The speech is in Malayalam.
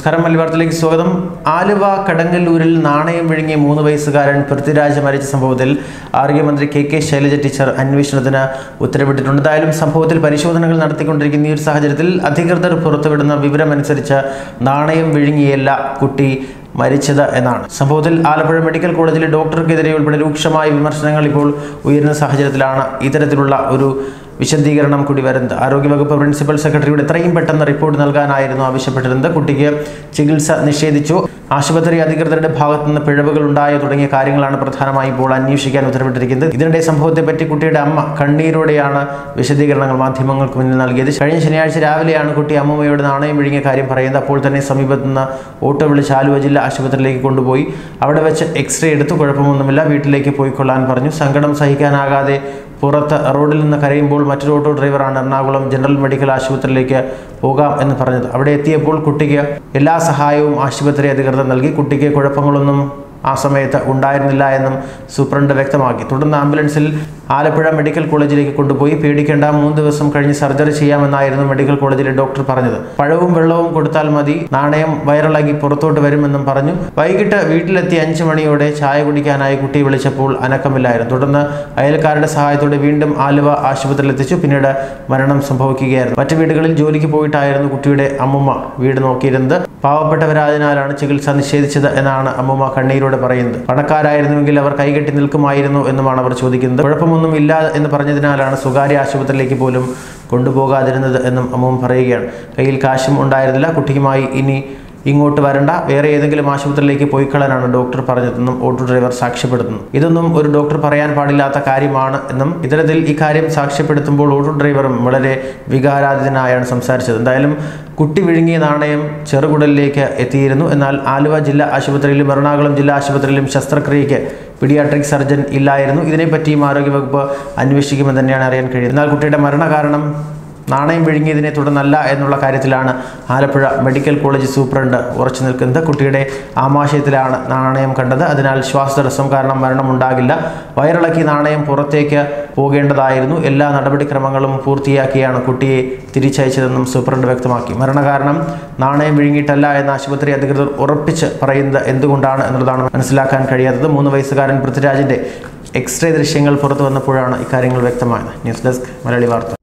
നമസ്കാരം മലബാർത്തിലേക്ക് സ്വാഗതം ആലുവ കടങ്ങല്ലൂരിൽ നാണയം വിഴുങ്ങിയ മൂന്ന് വയസ്സുകാരൻ പൃഥ്വിരാജ് മരിച്ച സംഭവത്തിൽ ആരോഗ്യമന്ത്രി കെ കെ ശൈലജ ടീച്ചർ അന്വേഷണത്തിന് ഉത്തരവിട്ടിട്ടുണ്ട് എന്തായാലും സംഭവത്തിൽ പരിശോധനകൾ നടത്തിക്കൊണ്ടിരിക്കുന്ന ഈ ഒരു സാഹചര്യത്തിൽ അധികൃതർ പുറത്തുവിടുന്ന വിവരമനുസരിച്ച് നാണയം വിഴുങ്ങിയല്ല കുട്ടി മരിച്ചത് എന്നാണ് സംഭവത്തിൽ ആലപ്പുഴ മെഡിക്കൽ കോളേജിലെ ഡോക്ടർക്കെതിരെ ഉൾപ്പെടെ രൂക്ഷമായ വിമർശനങ്ങൾ ഇപ്പോൾ ഉയരുന്ന സാഹചര്യത്തിലാണ് ഇത്തരത്തിലുള്ള ഒരു വിശദീകരണം കൂടി വരുന്നത് ആരോഗ്യവകുപ്പ് പ്രിൻസിപ്പൽ സെക്രട്ടറിയുടെ എത്രയും പെട്ടെന്ന് റിപ്പോർട്ട് നൽകാനായിരുന്നു ആവശ്യപ്പെട്ടിരുന്നത് കുട്ടിക്ക് ചികിത്സ നിഷേധിച്ചു ആശുപത്രി അധികൃതരുടെ ഭാഗത്തു നിന്ന് പിഴവുകൾ ഉണ്ടായോ തുടങ്ങിയ കാര്യങ്ങളാണ് പ്രധാനമായും ഇപ്പോൾ അന്വേഷിക്കാൻ ഉത്തരവിട്ടിരിക്കുന്നത് ഇതിനിടെ സംഭവത്തെപ്പറ്റി കുട്ടിയുടെ അമ്മ കണ്ണീരോടെയാണ് വിശദീകരണങ്ങൾ മാധ്യമങ്ങൾക്ക് മുന്നിൽ നൽകിയത് കഴിഞ്ഞ ശനിയാഴ്ച രാവിലെയാണ് കുട്ടി അമ്മൂമ്മയോട് നാണയം വിഴുങ്ങിയ കാര്യം പറയുന്നത് അപ്പോൾ തന്നെ സമീപത്ത് നിന്ന് ഓട്ടോ വിളിച്ച് ആലുവ ജില്ലാ ആശുപത്രിയിലേക്ക് കൊണ്ടുപോയി അവിടെ വെച്ച് എക്സ്റേ എടുത്തു കുഴപ്പമൊന്നുമില്ല വീട്ടിലേക്ക് പോയിക്കൊള്ളാൻ പറഞ്ഞു സങ്കടം സഹിക്കാനാകാതെ പുറത്ത് റോഡിൽ നിന്ന് കരയുമ്പോൾ മറ്റൊരു ഓട്ടോ ഡ്രൈവറാണ് എറണാകുളം ജനറൽ മെഡിക്കൽ ആശുപത്രിയിലേക്ക് പോകാം എന്ന് പറഞ്ഞത് അവിടെ എത്തിയപ്പോൾ കുട്ടിക്ക് എല്ലാ സഹായവും ആശുപത്രി അധികൃതർ നൽകി കുട്ടിക്ക് കുഴപ്പങ്ങളൊന്നും ആ സമയത്ത് ഉണ്ടായിരുന്നില്ല എന്നും സൂപ്രണ്ട് വ്യക്തമാക്കി തുടർന്ന് ആംബുലൻസിൽ ആലപ്പുഴ മെഡിക്കൽ കോളേജിലേക്ക് കൊണ്ടുപോയി പേടിക്കേണ്ട മൂന്ന് ദിവസം കഴിഞ്ഞ് സർജറി ചെയ്യാമെന്നായിരുന്നു മെഡിക്കൽ കോളേജിലെ ഡോക്ടർ പറഞ്ഞത് പഴവും വെള്ളവും കൊടുത്താൽ മതി നാണയം വൈറലാക്കി പുറത്തോട്ട് വരുമെന്നും പറഞ്ഞു വൈകിട്ട് വീട്ടിലെത്തി അഞ്ചു മണിയോടെ ചായ കുടിക്കാനായി കുട്ടിയെ വിളിച്ചപ്പോൾ അനക്കമില്ലായിരുന്നു തുടർന്ന് അയൽക്കാരുടെ സഹായത്തോടെ വീണ്ടും ആലുവ ആശുപത്രിയിൽ എത്തിച്ചു പിന്നീട് മരണം സംഭവിക്കുകയായിരുന്നു മറ്റു വീടുകളിൽ ജോലിക്ക് പോയിട്ടായിരുന്നു കുട്ടിയുടെ അമ്മുമ്മ വീട് നോക്കിയിരുന്നത് പാവപ്പെട്ടവരായതിനാലാണ് ചികിത്സ നിഷേധിച്ചത് എന്നാണ് അമ്മുമ്മ കണ്ണീരോടെ പറയുന്നത് പണക്കാരായിരുന്നുവെങ്കിൽ അവർ കൈകെട്ടി നിൽക്കുമായിരുന്നു എന്നുമാണ് അവർ ചോദിക്കുന്നത് കുഴപ്പമൊന്നും ഇല്ല എന്ന് പറഞ്ഞതിനാലാണ് സ്വകാര്യ ആശുപത്രിയിലേക്ക് പോലും കൊണ്ടുപോകാതിരുന്നത് എന്നും അമ്മുമ്മ പറയുകയാണ് കയ്യിൽ കാശും ഉണ്ടായിരുന്നില്ല കുട്ടിയുമായി ഇനി ഇങ്ങോട്ട് വരണ്ട വേറെ ഏതെങ്കിലും ആശുപത്രിയിലേക്ക് പോയിക്കളാനാണ് ഡോക്ടർ പറഞ്ഞതെന്നും ഓട്ടോ ഡ്രൈവർ സാക്ഷ്യപ്പെടുത്തുന്നു ഇതൊന്നും ഒരു ഡോക്ടർ പറയാൻ പാടില്ലാത്ത കാര്യമാണ് എന്നും ഇത്തരത്തിൽ ഇക്കാര്യം സാക്ഷ്യപ്പെടുത്തുമ്പോൾ ഓട്ടോ ഡ്രൈവറും വളരെ വികാരാധിതനായാണ് സംസാരിച്ചത് എന്തായാലും കുട്ടി വിഴുങ്ങിയ നാണയം ചെറുകുടലിലേക്ക് എത്തിയിരുന്നു എന്നാൽ ആലുവ ജില്ലാ ആശുപത്രിയിലും എറണാകുളം ജില്ലാ ആശുപത്രിയിലും ശസ്ത്രക്രിയയ്ക്ക് പീഡിയാട്രിക് സർജൻ ഇല്ലായിരുന്നു ഇതിനെപ്പറ്റിയും ആരോഗ്യവകുപ്പ് അന്വേഷിക്കുമെന്ന് തന്നെയാണ് അറിയാൻ കഴിയുന്നത് എന്നാൽ കുട്ടിയുടെ മരണകാരണം നാണയം വിഴുങ്ങിയതിനെ തുടർന്നല്ല എന്നുള്ള കാര്യത്തിലാണ് ആലപ്പുഴ മെഡിക്കൽ കോളേജ് സൂപ്രണ്ട് ഉറച്ചു നിൽക്കുന്നത് കുട്ടിയുടെ ആമാശയത്തിലാണ് നാണയം കണ്ടത് അതിനാൽ ശ്വാസതടസ്സം കാരണം മരണമുണ്ടാകില്ല വയറിളക്കി നാണയം പുറത്തേക്ക് പോകേണ്ടതായിരുന്നു എല്ലാ നടപടിക്രമങ്ങളും പൂർത്തിയാക്കിയാണ് കുട്ടിയെ തിരിച്ചയച്ചതെന്നും സൂപ്രണ്ട് വ്യക്തമാക്കി മരണകാരണം നാണയം വിഴുങ്ങിയിട്ടല്ല എന്ന് ആശുപത്രി അധികൃതർ ഉറപ്പിച്ച് പറയുന്നത് എന്തുകൊണ്ടാണ് എന്നുള്ളതാണ് മനസ്സിലാക്കാൻ കഴിയാത്തത് മൂന്ന് വയസ്സുകാരൻ പൃഥ്വിരാജിന്റെ എക്സ്റേ ദൃശ്യങ്ങൾ പുറത്തു വന്നപ്പോഴാണ് ഇക്കാര്യങ്ങൾ വ്യക്തമായത് ന്യൂസ് ഡെസ്ക് മലയാളി വാർത്ത